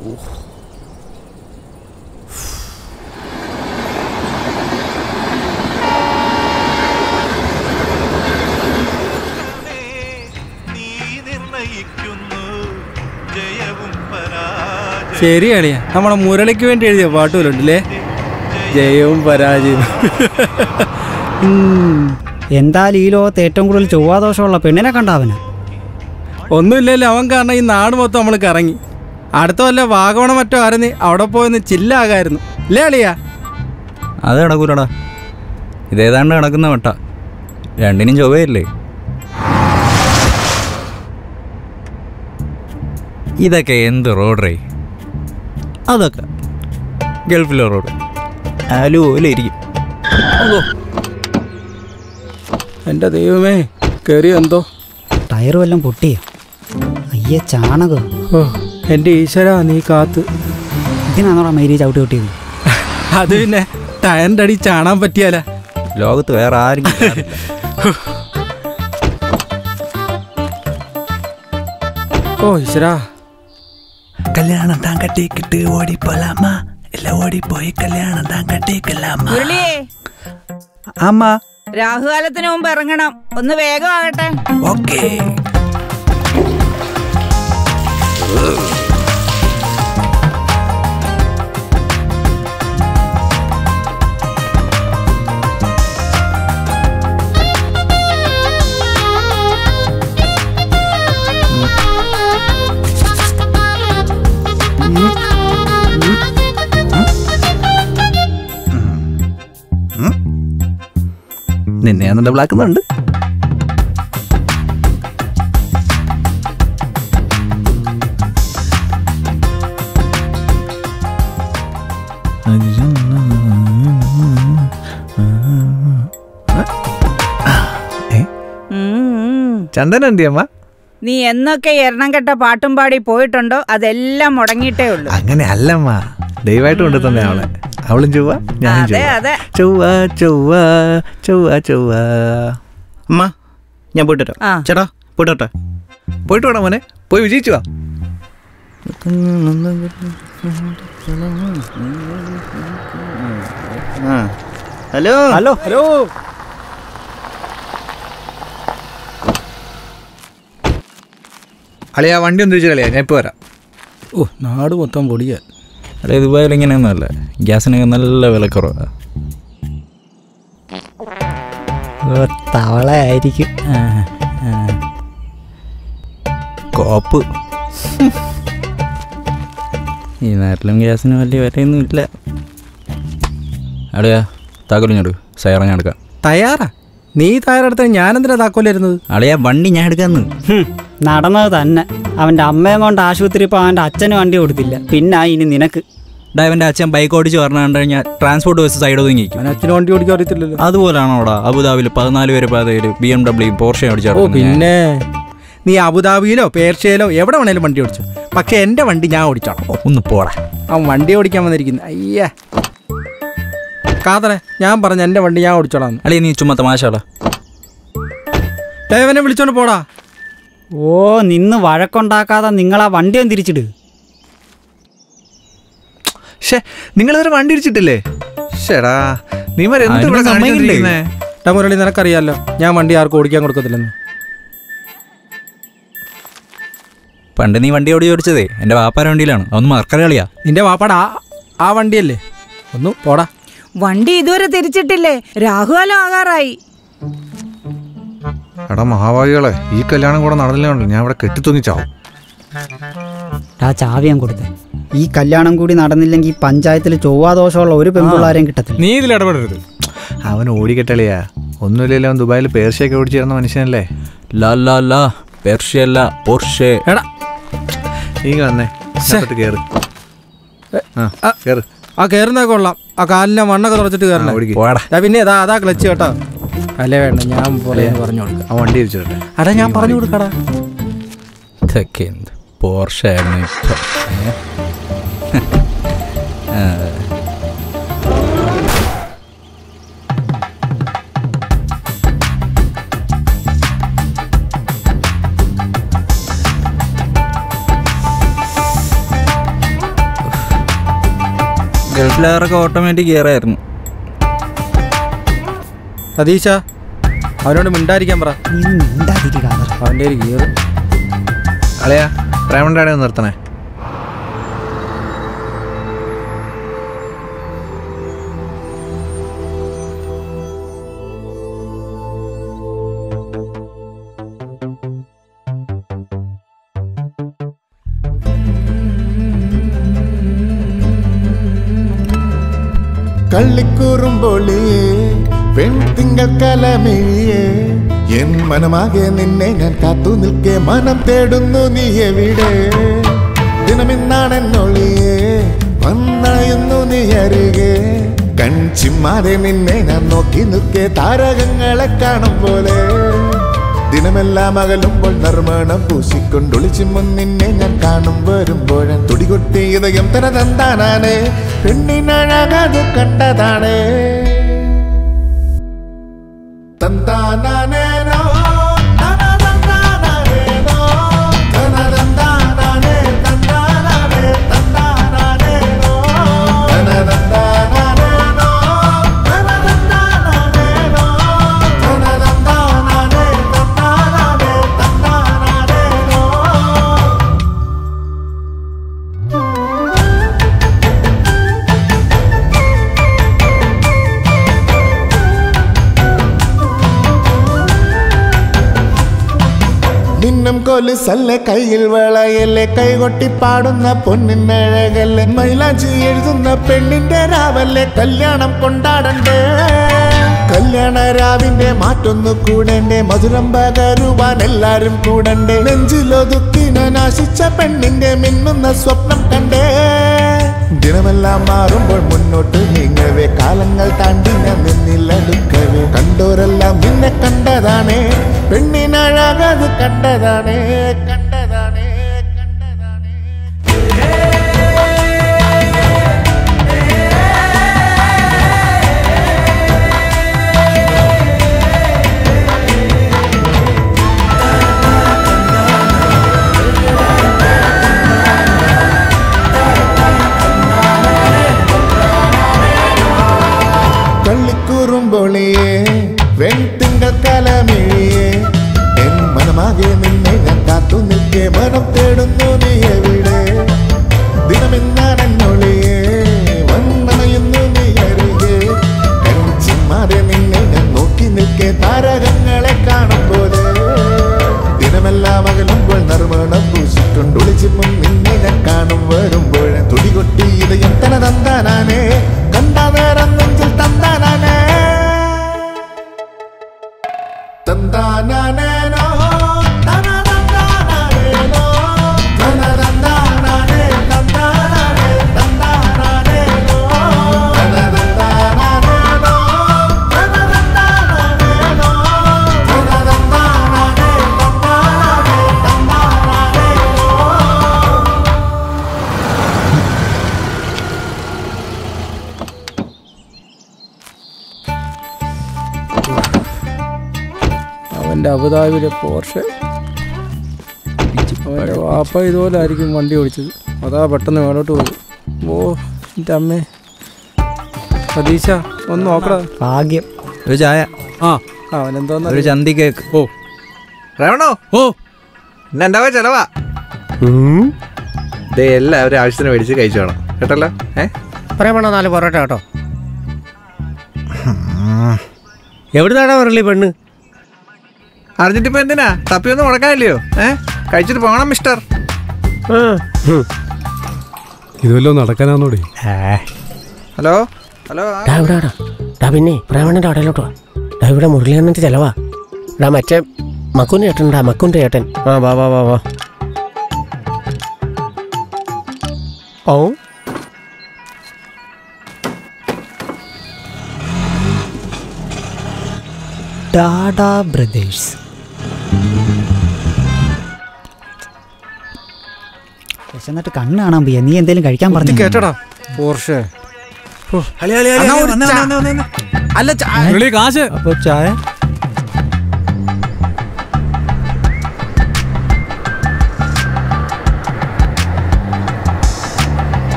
നീ നിർണയിക്കുന്നു ജയവും പരാജയവും ശരി അളിയ നമ്മളെ മുരളിക്ക് വേണ്ടി എഴുതിയ പാട്ടുപോലുണ്ടല്ലേ ജയവും പരാജയവും ഉം. എന്തായാലും ഈ ലോകത്ത് ഏറ്റവും കൂടുതൽ ചൊവ്വാദോഷമുള്ള പെണ്ണിനെ കണ്ടാവന് ഒന്നുമില്ലല്ലോ അവൻ കാരണം ഈ നാട് മൊത്തം നമ്മൾ കറങ്ങി അടുത്ത വല്ല വാഗമണം മറ്റോ ആയിരുന്നു അവിടെ പോയെന്ന് ചില്ലാകായിരുന്നു ഇല്ലേ അളിയ അത് കിടക്കൂലടാ ഇതേതാണ്ട് കിടക്കുന്ന വട്ട രണ്ടിനും ചൊവ്വയല്ലേ ഇതൊക്കെ എന്ത് റോഡറേ അതൊക്കെ ഗൾഫിലെ റോഡ് ആലുവയിലിരിക്കും എൻ്റെ ദൈവമേ കയറി എന്തോ ടയർ വല്ലതും പൊട്ടിയോ അയ്യേ ചാണകം ഓ എൻ്റെ ഈശ്വര നീ കാത്ത് ഇതിനാണോടാ മേരി ചവിട്ടി കിട്ടിയത് അത് പിന്നെ ടയറിൻ്റെ അടി ചാണാൻ പറ്റിയാല ലോകത്ത് വേറെ ആരും ഓ ഈശ്വരാ കല്യാണം താൻ കട്ടിക്കിട്ട് ഓടിപ്പോലാമ എല്ലാം ഓടിപ്പോയി കല്യാണം താൻ കട്ടിക്കലാമ മുരളിയേ അമ്മ രാഹുകാലത്തിന് മുമ്പ് ഇറങ്ങണം ഒന്ന് വേഗം ആകട്ടെ ഓക്കേ നിന്നെ ഞാൻ ഡബിൾ ആക്കുന്നുണ്ട് ഉം. ചന്ദന എന്തി അമ്മ നീ എന്നൊക്കെ എണ്ണം കെട്ട പാട്ടും പാടി പോയിട്ടുണ്ടോ അതെല്ലാം മുടങ്ങിയിട്ടേ ഉള്ളൂ അങ്ങനെ അല്ലമ്മ ദയവായിട്ട് കൊണ്ടു തന്നെ അവളെ അവളും ചൊവ്വ ഞാനും അതെ ചൊവ്വ അതെ ചൊവ്വ ചൊവ്വ ചൊവ്വ ചൊവ്വ അമ്മ ഞാൻ പോയിട്ട് വരാം. ആ. ചേട്ടാ പോയിട്ട് വരട്ടെ പോയിട്ട് വേണം മോനെ പോയി വിജയിച്ചു വാ ഹലോ ഹലോ ഹലോ അളിയാ വണ്ടി ഒന്ന് തിരിച്ചു കളിയാ ഞാൻ ഇപ്പൊ വരാം ഓ നാട് മൊത്തം പൊടിയാ അതെ ദുബായിൽ ഇങ്ങനെയൊന്നുമല്ല ഗ്യാസിനൊക്കെ നല്ല വിലക്കുറവാണ് തവളയായിരിക്കും കോപ്പ് ഈ നാട്ടിലും ഗ്യാസിന് വലിയ വിലയൊന്നും ഇല്ല അളിയാ താക്കോലിഞ്ഞെടു സയറ ഞാൻ എടുക്കാം തയ്യാറാ നീ തയ്യാറെടുത്ത ഞാനെന്തിനാ താക്കോലിരുന്നത് അളിയാ വണ്ടി ഞാൻ എടുക്കാന്ന് ഹും, നടന്നത് തന്നെ അവൻ്റെ അമ്മയും കൊണ്ട് ആശുപത്രി ഇപ്പോൾ അവൻ്റെ അച്ഛന് വണ്ടി കൊടുത്തില്ല പിന്നെ ഇനി നിനക്ക് ഡൈവൻ്റെ അച്ഛൻ ബൈക്ക് ഓടിച്ച് പറഞ്ഞു കണ്ടു കഴിഞ്ഞാൽ ട്രാൻസ്പോർട്ട് ബസ് സൈഡ് ഒതുങ്ങിക്കും അവൻ അച്ഛന് വണ്ടി ഓടിക്കാൻ അറിയത്തില്ലല്ലോ അതുപോലാണോ അവിടെ അബുദാബിയിൽ പതിനാല് പേര് പാതയിൽ ബി എം ഡബ്ല്യൂ പോർഷ ഓ ഓടിച്ചു പിന്നെ നീ അബുദാബിയിലോ പേർഷ്യയിലോ എവിടെ വേണേലും വണ്ടി ഓടിച്ചു പക്ഷെ എൻ്റെ വണ്ടി ഞാൻ ഓടിച്ചോളാം ഒന്ന് പോടാ അവൻ വണ്ടി ഓടിക്കാൻ വന്നിരിക്കുന്നു അയ്യേ കാതറേ ഞാൻ പറഞ്ഞ എൻ്റെ വണ്ടി ഞാൻ ഓടിച്ചോളാം അളിയ നീ ചുമ്മാ തമാശാടാ ദേവനെ വിളിച്ചോണ്ട് പോടാ ഓ നിന്ന് വഴക്കുണ്ടാക്കാതെ നിങ്ങളാ വണ്ടിയും തിരിച്ചിട് ഷേ നിങ്ങൾ ഇതുവരെ വണ്ടി ഇടിച്ചിട്ടില്ലേ ഷേടാ നീ മരെ എന്ത് അതിന് ഇവിടെ സമ്മതിക്കണ്ടേ? കാണിച്ചോണ്ടിരിക്കുന്നെ? ഡാ മുരളി നിനക്കറിയാലോ ഞാൻ വണ്ടി ആർക്കും ഓടിക്കാൻ കൊടുക്കത്തില്ലെന്ന് പണ്ട് നീ വണ്ടി ഓടി ഓടിച്ചതേ എൻ്റെ വാപ്പാര വണ്ടിയിലാണ് അതൊന്ന് മറക്കറ കളിയാ നിന്റെ വാപ്പാടാ ആ ആ വണ്ടിയല്ലേ ഒന്ന് പോടാ വണ്ടി ഇതുവരെ തിരിച്ചിട്ടില്ലേ രാഹുകാലം ആകാറായി എടാ മഹാഭാവികളെ ഈ കല്യാണം കൂടെ നടന്നില്ല ഞാൻ ഇവിടെ കെട്ടിത്തൂങ്ങിച്ചാവും ആ ചാവി ഞാൻ കൊടുത്തേ ഈ കല്യാണം കൂടി നടന്നില്ലെങ്കിൽ പഞ്ചായത്തിൽ ചൊവ്വാദോഷമുള്ള ഒരു പെൺപിള്ളാരെയും കിട്ടത്തില്ല നീ ഇതിൽ ഇടപെടരുത് അവൻ ഓടിക്കെട്ടളിയാ ഒന്നുമില്ലല്ലോ അവൻ ദുബായിൽ പേർഷ്യയൊക്കെ ഓടിച്ചേർന്ന മനുഷ്യനല്ലേ ലാ ലാ ലാ പെർഷ്യല്ല പോർഷെ എടാ നീ വന്നേ അകത്തോട്ട് കേറ് ആ ആ. കേറ് ആ കയറുന്ന കൊള്ളാം ആ കാലിനെ മണ്ണൊക്കെ തുറച്ചിട്ട് ആ, കയറണം ഓടിക്ക്. പോടാ ദാ പിന്നെ അതാ അതാ ക്ലച്ച് കേട്ടോ അല്ലേ വേണ്ട ഞാൻ പോലെ പറഞ്ഞു കൊടുക്കാം ആ വണ്ടി ഇരിച്ചോട്ടെ അടാ ഞാൻ പറഞ്ഞു കൊടുക്കടാ ഇതൊക്കെ എന്ത് പോർഷ ആയിരുന്നു ഇപ്പൊ ഏ? ആ. ഗൾഫ് ലെയറൊക്കെ ഓട്ടോമാറ്റിക് ഗിയർ ആയിരുന്നു സതീശ അവനോട് മിണ്ടായിരിക്കാൻ പറ നീ ഒന്ന് മിണ്ടാതിരിക്കുക അവൻ്റെ ഒരു ഗിയർ അളയാ പ്രേമണ്ടാടെ ഒന്ന് നിർത്തണേ കള്ളിക്കൂറുമ്പോളിയേ പെൺതിങ്കൾ കലമിഴിയേ എൻ മനമാകെ നിന്നെ ഞാൻ കാത്തു നിൽക്കെ മനം തേടുന്നു നീ എവിടെ ദിനമിന്നാണെന്നൊളിയേ വന്നണയുന്നു നീ അരികെ കൺചിമ്മാതെ നിന്നെ ഞാൻ നോക്കി നിൽക്കെ താരകങ്ങളെ കാണും പോലെ ദിനമെല്ലാം അകലുമ്പോൾ നർമ്മണം പൂശിക്കൊണ്ടൊളിച്ചുമ്പോൾ നിന്നെ ഞാൻ കാണും വരുമ്പോഴൻ തുടികൊട്ടി ഇതയം തനതെന്താനാണ് പെണ്ണിനഴകത് കണ്ടതാണ് തന്താനാനേനോ, തനതന്താനാനേനോ, തനതന്താനാനേ, തന്താനാനേ, തന്താനാനേനോ, തനതന്താനാനേനോ, തനതന്താനാനേനോ, തനതന്താനാനേ, തന്താനാനേ, തന്താനാനേനോ. നിന്നും കൊലുസല്ലേ കയ്യിൽ വളയല്ലേ കൈകൊട്ടി പാടുന്ന പൊന്നിനഴകല്ലേ മൈലാഞ്ചി എഴുതുന്ന പെണ്ണിന്റെ രാവല്ലേ കല്യാണം കൊണ്ടാടണ്ടേ കല്യാണ രാവിന്റെ മാറ്റൊന്നു കൂടണ്ടേ മധുരം പകരുവാൻ എല്ലാരും കൂടണ്ടേ നെഞ്ചിലൊതുക്കിന നാശിച്ച പെണ്ണിന്റെ മിന്നുന്ന സ്വപ്നം കണ്ടേ ദിനമെല്ലാം മാറുമ്പോൾ മുന്നോട്ട് നീങ്ങവേ കാലങ്ങൾ താണ്ടി ഞാൻ നിന്നിലടുക്കവേ കണ്ടോരെല്ലാം നിന്നെ കണ്ടതാണേ പെണ്ണിനഴകത് കണ്ടതാണേ കണ്ടതാണേ കണ്ടതാണേ കള്ളിക്കൂറുമ്പോളിയേ വെൺതിങ്കൾ കലമിഴിയേ എൻ മനമാകെ നിന്നെ ഞാൻ കാത്തു നിൽക്കെ മനം തേടുന്നു നീ എവിടെ ദിനമെന്നാണെന്നൊളിയേ വന്നണയുന്നു നീ അരികെ കൺചിമ്മാതെ നിന്നെ ഞാൻ നോക്കി നിൽക്കെ താരകങ്ങളെ കാണുമ്പോലെ ദിനമെല്ലാം അകലുമ്പോൾ നറുമണം പൂശിക്കൊണ്ടൊളിച്ചിപ്പം നിന്നെ ഞാൻ കാണും വരുമ്പോൾ തുടികൊട്ടി ഇതയം തന തന്താനാനേ കണ്ട നേരം നെഞ്ചിൽ തന്താനാനേ തന്താനാനേനോ തനതന്താനാനേനോ തനതന്താനാനേ തന്താനാനേ തന്താനാനേനോ തനതന്താനാനേനോ തനതന്താനാനേനോ തനതന്താനാനേ തന്താനാനേ തന്താനാനേനോ അവൻ്റെ അബുദാബിയിലെ പോർഷെ അവൻ്റെ വാപ്പ ഇതുപോലെ ആയിരിക്കും വണ്ടി ഓടിച്ചത് അതാ പെട്ടെന്ന് മേലോട്ട് പോയി ഓ എൻ്റെ അമ്മേ സതീശ ഒന്ന് നോക്കടാ ഭാഗ്യം ഒരു ചായ ആ അവനെന്തോന്ന് ഒരു ചന്തി കേക്ക് ഓ പ്രേമണോ ഓ ഇന്ന് എൻ്റെ ചെലവാ ദേ എല്ലാവരും ആവശ്യത്തിന് മേടിച്ച് കഴിച്ചോണം കേട്ടല്ലോ ഏ പ്രേമണ നാല് പൊറോട്ട കേട്ടോ എവിടുന്നാടാ മുരളി പെണ്ണ് അറിഞ്ഞിട്ടിപ്പോ എന്തിനാ തപ്പിയൊന്നും മുടക്കാനില്ലയോ ഏ കഴിച്ചിട്ട് പോകണം മിസ്റ്റർ ഇതുവല്ലോ നടക്കാനാന്നോടെ ഹലോ ഹലോ ആ- ഡാ ഇവിടെ വാടാ. ഡാ പിന്നെ പ്രേമണന്റെ അടയിലോട്ട് വാ ഡാ ഇവിടെ മുരളിയണ്ണന്റെ ചെലവാ ഡാ മറ്റേ മക്കുന്റെ ചേട്ടൻ ഡാ മക്കുന്റെ ചേട്ടൻ ആ വാ വാ വാ വാ ഓ ടാഡാ ബ്രദേഴ്സ് എന്നിട്ട് കണ്ണ് കാണാൻ പോയ നീ എന്തേലും കഴിക്കാൻ ഇത് പറഞ്ഞു കേട്ടടാ പോർഷെ അളി, അളി, അളി, അണ്ണാ, അളി, ഒരു വന്നേ, ചാ- വന്നേ, വന്നേ, വന്നേ. അല്ല ചാ- മുരളി കാശ് അപ്പൊ ചായ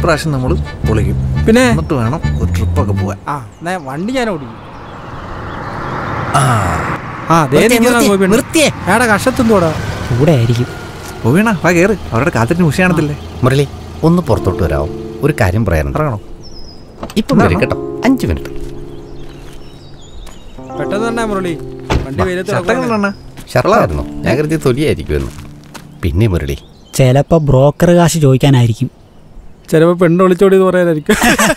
ഇപ്രാവശ്യം നമ്മൾ പൊളിക്കും പിന്നെ എന്നിട്ട് വേണം ഒരു ട്രിപ്പൊക്കെ പോവാൻ ആ എന്നാ വണ്ടി ഞാൻ ഓടിക്കും ആ ദേ നിൽക്കുന്ന ഗോപിയണ്ണൻ. നിർത്തിയേ എടാ കഷത്തുന്തോടാ കൂടെ ആയിരിക്കും പോവീണ വാ കയറ് അവരുടെ കാത്തിട്ട് മുഷിയാണത്തില്ലേ മുരളി ഒന്ന് പുറത്തോട്ട് വരാമോ ഒരു കാര്യം പറയാനുണ്ട് ഇറങ്ങണോ ഇപ്പം വരും കേട്ടോ അഞ്ച് മിനിറ്റ് പെട്ടെന്ന് തന്നെ മുരളി വണ്ടി വെയിലത്ത് ഷർട്ടൊക്കെ കിടക്കുവാണ്. ഉണ്ടോണ്ണ? ഷർളായിരുന്നു ഞാൻ കരുതി തൊലിയായിരിക്കുമെന്ന് പിന്നെ മുരളി ചിലപ്പോൾ ബ്രോക്കർ കാശ് ചോദിക്കാനായിരിക്കും ചിലപ്പോ പെണ്ണ് ഒളിച്ചോടി എന്ന് പറയാനായിരിക്കും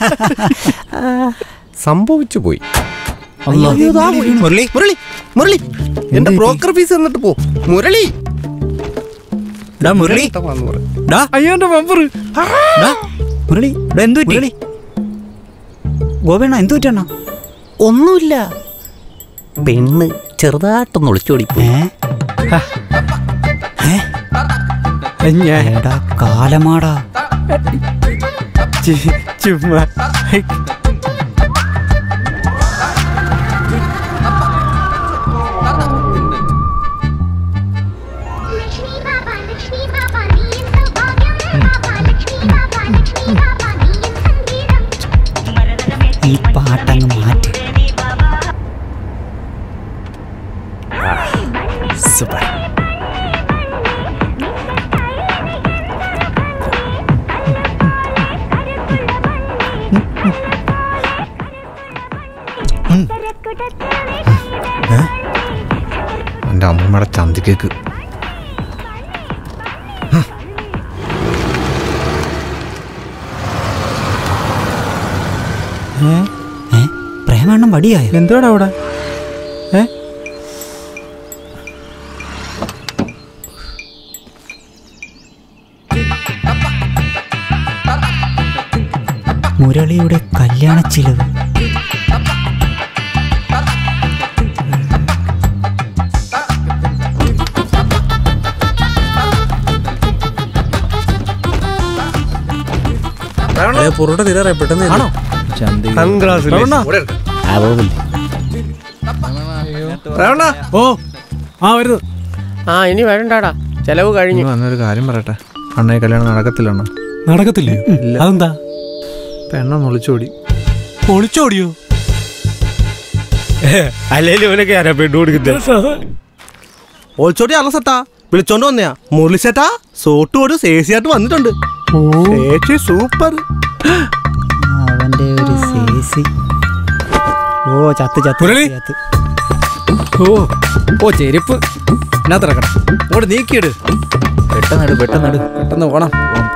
സംഭവിച്ചു പോയി അയ്യോ, അയ്യോ, ദാ പോയി. മുരളി മുരളി മുരളി എന്റെ ബ്രോക്കർ ഫീസ് എന്നിട്ട് പോ മുരളി ഡാ മുരളി വന്ന് പറ. ഡാ അയ്യോ എന്റെ ബമ്പർ ഡാ മുരളി ഡാ എന്തു പറ്റി മുരളി ഗോപിയണ്ണ എന്തു പറ്റണ്ണ ഒന്നുമില്ല പെണ്ണ് ചെറുതായിട്ടൊന്ന് ഒളിച്ചോടി ഏ ഏ ഞാൻ എടാ കാലമാടാ ചി- ചുമ്മാ ഈ പാട്ടങ്ങ് മാറ്റി സൂപ്പർ എൻ്റെ അമ്മൂമ്മയുടെ ചന്തിക്കേക്ക് ഏ പ്രേമണ്ണം വടിയായോ എന്തോടാ അവിടെ ഏ മുരളിയുടെ കല്യാണ ചിലവ് പൊറോട്ട തീരാറേ പെട്ടെന്ന് ആണോ ആ പോകില്ല രാവണ ഓ ആ വരുന്നു ആ ഇനി വേണ്ടടാ ചെലവ് കഴിഞ്ഞു ഇനി വന്നൊരു കാര്യം പറയട്ടെ അണ്ണേ കല്യാണം നടക്കത്തില്ല അണ്ണ നടക്കത്തില്ലേ അതെന്താ പെണ്ണൊന്ന് ഒളിച്ചോടി ഒളിച്ചോടിയോ അല്ലെങ്കിൽ ഇവനൊക്കെ ആരാ പെണ്ണു കൊടുക്കുന്നത് ഓൾച്ചോട്ടി അറിഞ്ഞ സെട്ടാ വിളിച്ചോണ്ട് വന്നയാ മുരളി സെട്ടാ സോട്ട് ഒരു സേസിയായിട്ട് വന്നിട്ടുണ്ട് ചേച്ചി സൂപ്പർ അവന്റെ ഒരു സേസി ഓ ചത്ത് ചത്ത് മുരളി. ചത്ത് ഓ ഓ ചെരുപ്പ് എന്നാ തിറക്കണം ഓട് നീക്കിയിട് പെട്ടെന്ന് പെട്ടെന്ന് പെട്ടെന്ന് പോണം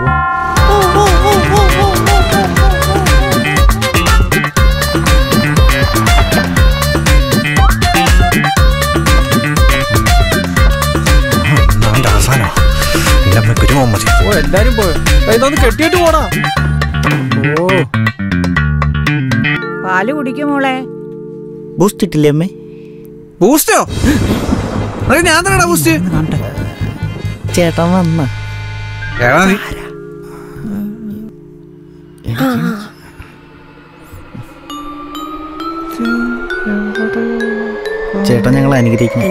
അവൻ്റെ അവസാനം എൻ്റെ അമ്മ കുരുമോൻ മതി ഓ എല്ലാരും പോയോ ദാ ഇതൊന്ന് കെട്ടിയിട്ട് പോടാ ഓ പാല് കുടിക്കും മോളെ ബൂസ്റ്റ് ഇട്ടില്ലേ അമ്മേ ബൂസ്റ്റോ അത് ഞാൻ തന്നെടാ ബൂസ്റ്റ് കാണട്ടെ ചേട്ടൻ വന്ന ഏടാ നീ ചേട്ടൻ ഞങ്ങൾ അനുഗ്രഹിക്കുന്നു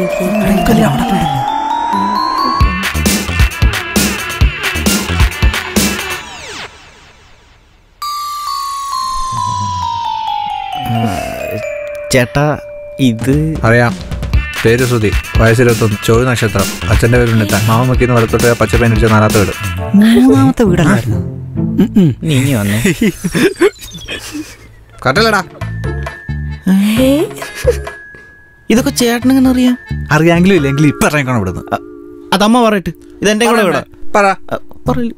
ചേട്ടാ ഇത് അറിയാം പേര് ശ്രുതി വയസ്സിലെത്തുന്നു ചോദ്യ നക്ഷത്രം അച്ഛൻ്റെ പേര് ഉണ്ണിത്താൻ മാമൻ വയ്ക്കുന്ന വലത്തോട്ട് പച്ചപ്പേൻ അടിച്ച നാലാത്ത വീട് മൂന്നാമത്തെ വീടല്ലായിരുന്നു ഉം, ഉം. നീ ഇനി വന്നേ കറക്റ്റല്ലടാ ഇതൊക്കെ ചേട്ടൻ എങ്ങനെ അറിയാം അറിയാമെങ്കിലും ഇല്ലെങ്കിലും ഇപ്പം ഇറങ്ങിക്കണം ഇവിടുന്ന് അതമ്മ പറയട്ട് ഇതെന്റെ കൂടെ ഇവിടെ പറ പറയില്ല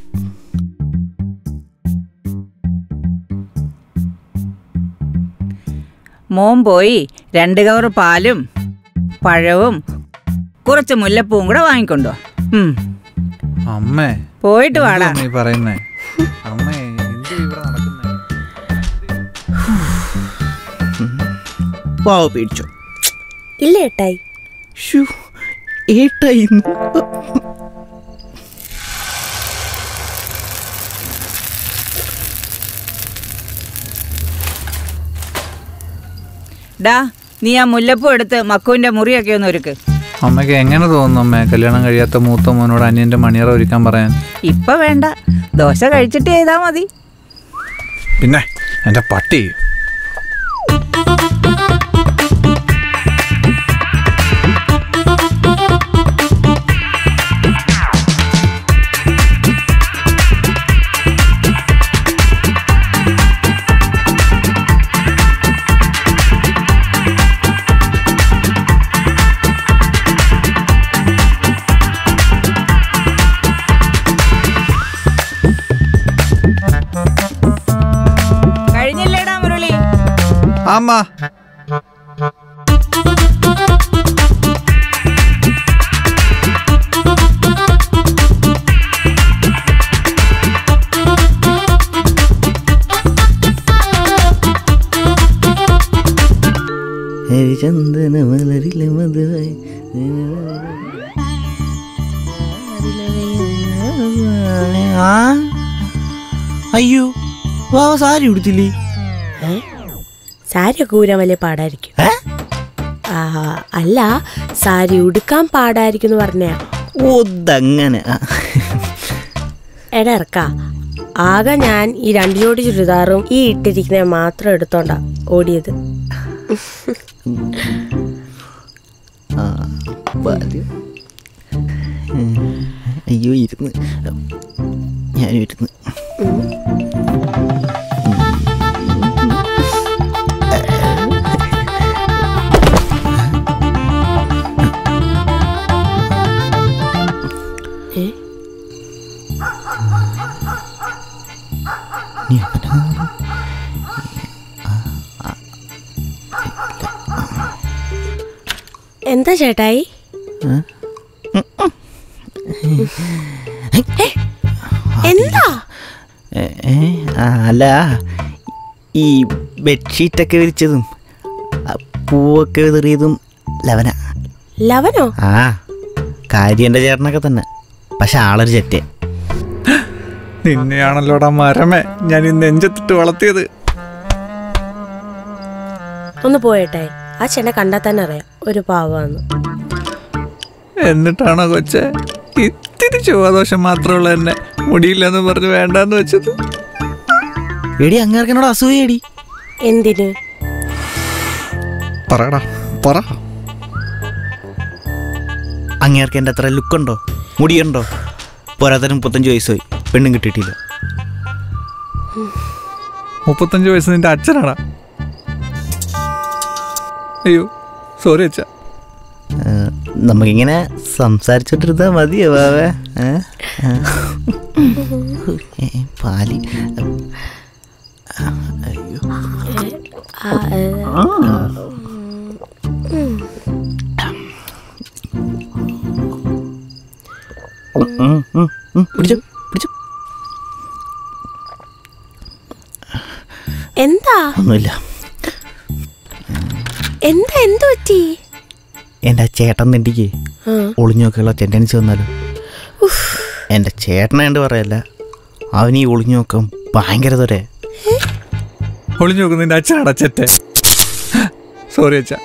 മോൻ പോയി രണ്ട് കവർ പാലും പഴവും കുറച്ച് മുല്ലപ്പൂവും കൂടെ വാങ്ങിക്കൊണ്ടോ ഉം. അമ്മേ പോയിട്ട് വാടാ നീ പറയുന്നേ അമ്മേ എന്ത് ഇവിടെ നടക്കുന്നേ പാവ പേടിച്ചോ ഇല്ല ഏട്ടായി ഷൂ ഏട്ടായിന്ന് ഡാ നീ ആ മുല്ലപ്പൂ എടുത്ത് മക്കുവിന്റെ മുറിയൊക്കെ ഒന്ന് ഒരുക്ക് അമ്മയ്ക്ക് എങ്ങനെ തോന്നുന്നു അമ്മേ കല്യാണം കഴിയാത്ത മൂത്ത മോനോട് അനിയന്റെ മണിയറ ഒരുക്കാൻ പറയാൻ ഇപ്പൊ വേണ്ട ദോശ കഴിച്ചിട്ട് ചെയ്താൽ മതി പിന്നെ എൻ്റെ പട്ടി കഴിഞ്ഞില്ലേടാ മുരളി അമ്മ ഹരിചന്ദന മലരിലെ മധുവായി ആ അയ്യോ വാ സാരി ഉടുത്തില്ലേ സാരി ഒക്കെ ഊരാൻ വലിയ പാടായിരിക്കും ആ, അല്ല സാരി ഉടുക്കാൻ പാടായിരിക്കും എന്ന് പറഞ്ഞ ഒതങ്ങനെ എടാ ഇറക്ക ആകെ ഞാൻ ഈ രണ്ട് ജോഡി ചുരിദാറും ഈ ഇട്ടിരിക്കുന്ന മാത്രം എടുത്തോണ്ടാ ഓടിയത് അയ്യോ ഇരുന്ന് ഞാനും ഇരുന്ന് എന്താ ചേട്ടായി ഏ, എന്താ ഏ, ഏ, ആ, അല്ല ഈ ബെഡ്ഷീറ്റൊക്കെ വിരിച്ചതും ആ, പൂവൊക്കെ വിതറിയതും ലവന ലവനോ ആ കാര്യം എൻ്റെ ചേട്ടനൊക്കെ തന്നെ പക്ഷെ ആളൊരു ചെറ്റേ നിന്നെയാണല്ലോടാ മരമേ ഞാൻ ഈ നെഞ്ചത്തിട്ട് വളർത്തിയത് ഒന്ന് പോയേട്ടായി ആ ചെന്നെ കണ്ടാൽ തന്നെ അറിയാം ഒരു പാവാന്ന് എന്നിട്ടാണോ കൊച്ചെ ഇത്തിരി ചൊവ്വാദോഷം മാത്രമുള്ള എന്നെ മുടിയില്ലെന്ന് പറഞ്ഞ് വേണ്ടാന്ന് വെച്ചത് എടി അങ്ങേർക്കനോട് അസൂയടി എന്തിന് പറയടാ പറ അങ്ങേർക്ക് എൻ്റെ അത്ര ലുക്കുണ്ടോ മുടിയുണ്ടോ പോരാത്തതിന് മുപ്പത്തഞ്ച് വയസ്സായി പെണ്ണും കിട്ടിയിട്ടില്ല മുപ്പത്തഞ്ച് വയസ്സ് നിന്റെ അച്ഛനാടാ അയ്യോ സോറി അച്ഛ ഏ, നമുക്കിങ്ങനെ സംസാരിച്ചോണ്ടിരുന്നാ മതിയോ ബാവേ ഏ? ആ. ഏ, പാല് അയ്യോ ആ, ഏ, ഉം. ഉം, ഉം, ഉം, പിടിച്ചോ പിടിച്ചോ എന്താ ഒന്നുമില്ല എന്താ എന്ത് പറ്റി എൻ്റെ ആ ചേട്ടൻ നിണ്ടിക്ക് ആ. ഒളിഞ്ഞോക്കുള്ള ടെൻഡൻസി വന്നാലും എൻ്റെ ചേട്ടനായിട്ട് പറയല്ല അവൻ ഈ ഒളിഞ്ഞു നോക്കാൻ ഭയങ്കര ദൂരെ ഒളിഞ്ഞു നോക്കുന്ന നിന്റെ അച്ഛനാടാ ചെറ്റെ സോറി അച്ഛ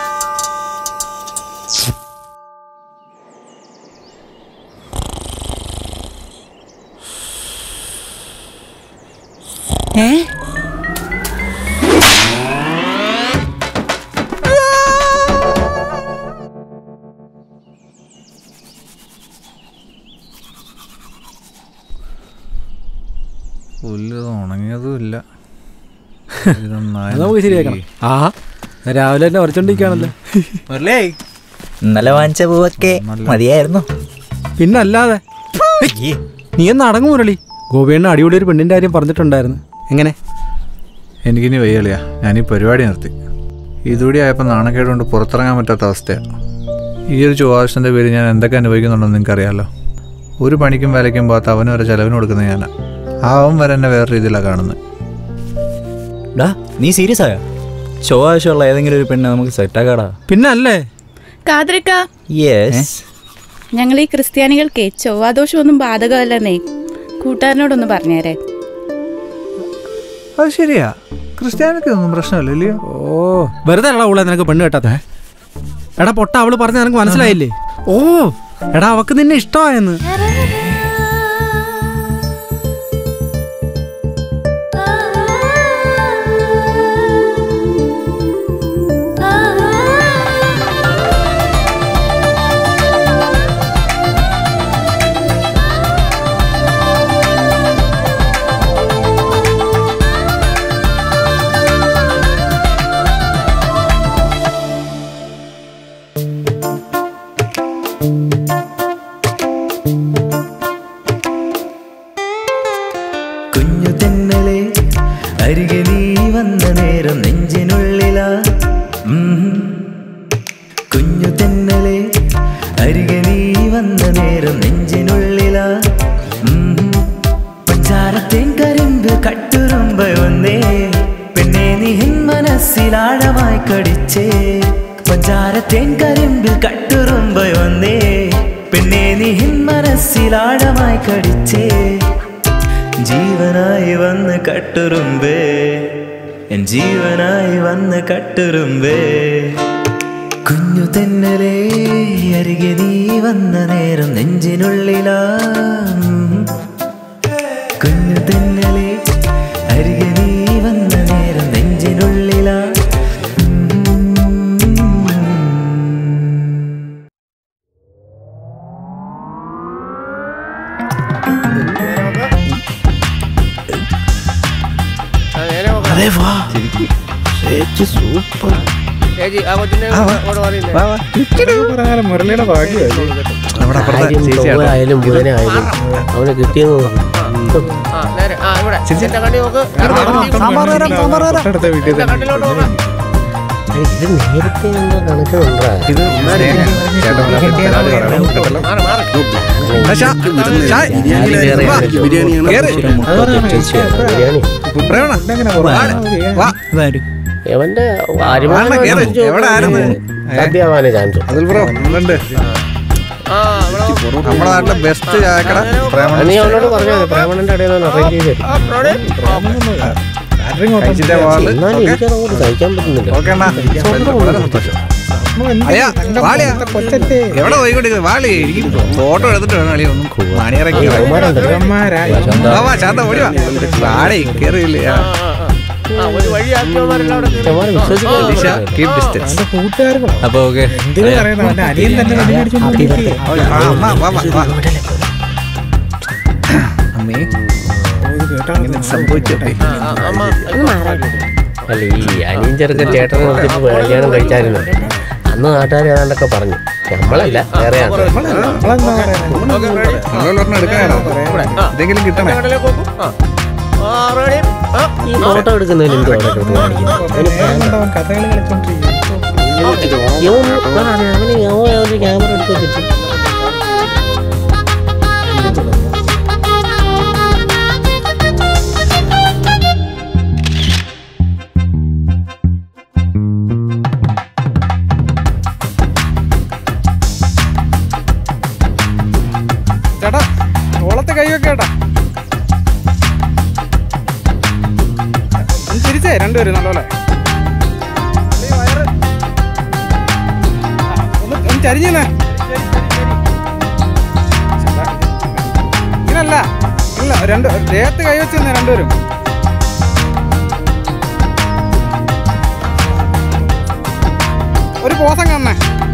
ഏ പുല്ല് ഉണങ്ങിയതും ഇല്ല അത് നമുക്ക് ശരിയാക്കണം ആ രാവിലെ തന്നെ ഉറച്ചോണ്ടിരിക്കുകയാണല്ലോ ഇന്നലെ വാങ്ങിച്ച പൂവൊക്കെ മതിയായിരുന്നു പിന്നല്ലാതെ നീ ഒന്ന് അടങ്ങു മുരളി ഗോപിയണ്ണ അടിപൊളി ഒരു പെണ്ണിന്റെ കാര്യം പറഞ്ഞിട്ടുണ്ടായിരുന്നു എങ്ങനെ എനിക്കിനി വയ്യളിയാ ഞാൻ ഈ പരിപാടി നിർത്തി ഇതുകൂടി ആയപ്പോൾ നാണക്കേട് കൊണ്ട് പുറത്തിറങ്ങാൻ പറ്റാത്ത അവസ്ഥയാണ് ഈ ഒരു ചൊവ്വാഴ്ചൻ്റെ പേര് ഞാൻ എന്തൊക്കെ അനുഭവിക്കുന്നുണ്ടെന്ന് നിനക്കറിയാലോ ഒരു പണിക്കും വേലയ്ക്കും പോകാത്ത അവന് വരെ ചെലവിന് കൊടുക്കുന്നത് ഞാനാ ആ അവൻ വരെ എന്നെ വേറെ രീതിയിലാണ് കാണുന്നത് ഡാ നീ സീരിയസ് ആയോ ഷോ ആവശ്യമുള്ള ഏതെങ്കിലും ഒരു പെണ്ണ് നമുക്ക് സെറ്റാക്കാടാ പിന്നല്ലേ കാതരക്ക യെസ് ഞങ്ങൾ ഈ ക്രിസ്ത്യാനികൾക്ക് ചൊവ്വാദോഷമൊന്നും ബാധകമല്ലെന്നേ കൂട്ടുകാരനോടൊന്ന് പറഞ്ഞേരെ അത് ശരിയാ ക്രിസ്ത്യാനിക്ക് ഒന്നും പ്രശ്നമില്ല ഇല്ലയോ ഓ വെറുതെ അല്ല ഉള്ള നിനക്ക് പെണ്ണ് കേട്ടാത്ത എടാ പൊട്ട അവള് പറഞ്ഞ നിനക്ക് മനസ്സിലായില്ലേ ഓ എടാ അവക്ക് നിന്നെ ഇഷ്ടമായെന്ന് കുഞ്ഞു തെന്നലെ അരികെ നീ വന്ന നേരം നെഞ്ചിനുള്ളിലാ ഉം. കുഞ്ഞു തെന്നലെ അരികെ നീ വന്ന നേരം നെഞ്ചിനുള്ളിലാ ഉം. പഞ്ചാരത്തേൻ കരിമ്പ് കട്ടുറുമ്പ വന്നേ പെണ്ണെ നീ എൻ മനസ്സിലാഴമായി കടിച്ചേ പഞ്ചാരത്തേൻ കരിമ്പിൽ കട്ടുറുമ്പ വന്നേ പെണ്ണെ നീ എൻ മനസ്സിലാഴമായി കടിച്ചേ ജീവനായി വന്ന് കട്ടുറുമ്പേ എൻ ജീവനായി വന്ന് കട്ടുറുമ്പേ കുഞ്ഞു തെന്നലേ അരികെ നീ വന്ന നേരം നെഞ്ചിനുള്ളിലാ കുഞ്ഞു തെന്നലേ അരികെ നീ വന്ന നേരം നെഞ്ചിനുള്ളിലാ അതെ വാ ചേച്ചി സൂപ്പർ ചേച്ചി ആ കൊച്ചിനെ ആ, വാ. ഇങ്ങോട്ട് മാറിയില്ലേ? വാ, വാ. മുരളിയുടെ നമ്മുടെ അപ്പുറത്തെ കാര്യം ചേച്ചിയാട്ടോ. ചൊവ്വയായാലും ബുധനായാലും അവന് കിട്ടിയെന്ന് തോന്നുന്നു. ആ, നേരെ. ആ, ഇവിടെ. എന്റെ കണ്ണി നോക്ക്. സാമ്പാർ തരാം, സാമ്പാർ തരാം. തൊട്ടടുത്ത എന്റെ കണ്ണിലോട്ട് നോക്ക്. ഏയ്, ഇത് നേരത്തെ എന്തോ കണക്കുണ്ടാ ഇത് സ്നേഹം. ചേട്ടൻ വല്ലാത്ത പരാതി പറയണം. കേട്ടല്ലോ? ആ, ഷാ, ഷാ, വാ, കേറ്. ബിരിയാണി പ്രേമണ, വാ, വാ. എവന്റെ വാണ, കേറ്. എവിടെ ആയിരുന്നു? സദ്യയാവാനേ ചാൻസ് അതിൽ ബ്രോ ഒന്നുണ്ട് നമ്മുടെ നാട്ടിലെ ബെസ്റ്റ് ചായക്കട പ്രേമണ നീ അവനോട് പറഞ്ഞാൽ മതി പ്രേമണന്റെ ഇടയിൽ നിന്ന് അറേഞ്ച് ചെയ്ത് കഴിച്ചിട്ടേ പോവാള്. എന്നാലും ഓക്കേ? എനിക്കത് അങ്ങോട്ട് സഹിക്കാൻ പറ്റുന്നില്ല ഓക്കേ അണ്ണാ. വളരെ സന്തോഷം അയ്യാ, വാളിയാ. എവിടെ പോയിക്കൊണ്ടിരിക്കുന്നത് വാളി എനിക്ക് ഫോട്ടോ എടുത്തിട്ട് വേണം അളിയ ഒന്നും മണിയിറക്കി ശാന്ത ഓടി വാ വാളി കേറിയില്ലേ ഒരു വഴിയാക്കിയവന്മാരെല്ലാം ദിശ കീപ് ഡിസ്റ്റൻസ് അപ്പൊ ഓക്കെ അമ്മ വാ വാ വാ അമ്മേ ഇങ്ങനെ സംഭവിച്ചു അല്ല ഈ അനിയൻ ചെറുക്കൻ ചേട്ടനെ നിർത്തിട്ട് കല്യാണം കഴിച്ചായിരുന്നു അന്ന് നാട്ടുകാർ ഏതാണ്ടൊക്കെ പറഞ്ഞു നമ്മളല്ല വേറെ നമ്മളൊരെണ്ണം എടുക്കാനാണോ എന്തെങ്കിലും കിട്ടണേ ഈ ഫോട്ടോ എടുക്കുന്നതിന് എന്തോ അവിടെ കിടന്ന് കാണിക്കുന്നത്? ഇവൻ- അതാണ് അവന് അവൻ ഒരു ക്യാമറ എടുത്ത് വെച്ചിട്ട് ചേട്ടാ ഓളത്തെ കൈ വെക്കേട്ടാ ഒന്ന് തിരിച്ചേ രണ്ടുപേരും നല്ലപോലെ ഈ വയറ് ആ, ഒന്ന് ഒന്ന് ചരിഞ്ഞേ ഇങ്ങനല്ല ഇല്ല രണ്ട് ദേഹത്ത് കൈ വെച്ച് തന്നെ രണ്ടുപേരും ഒരു പോസം കാണണേ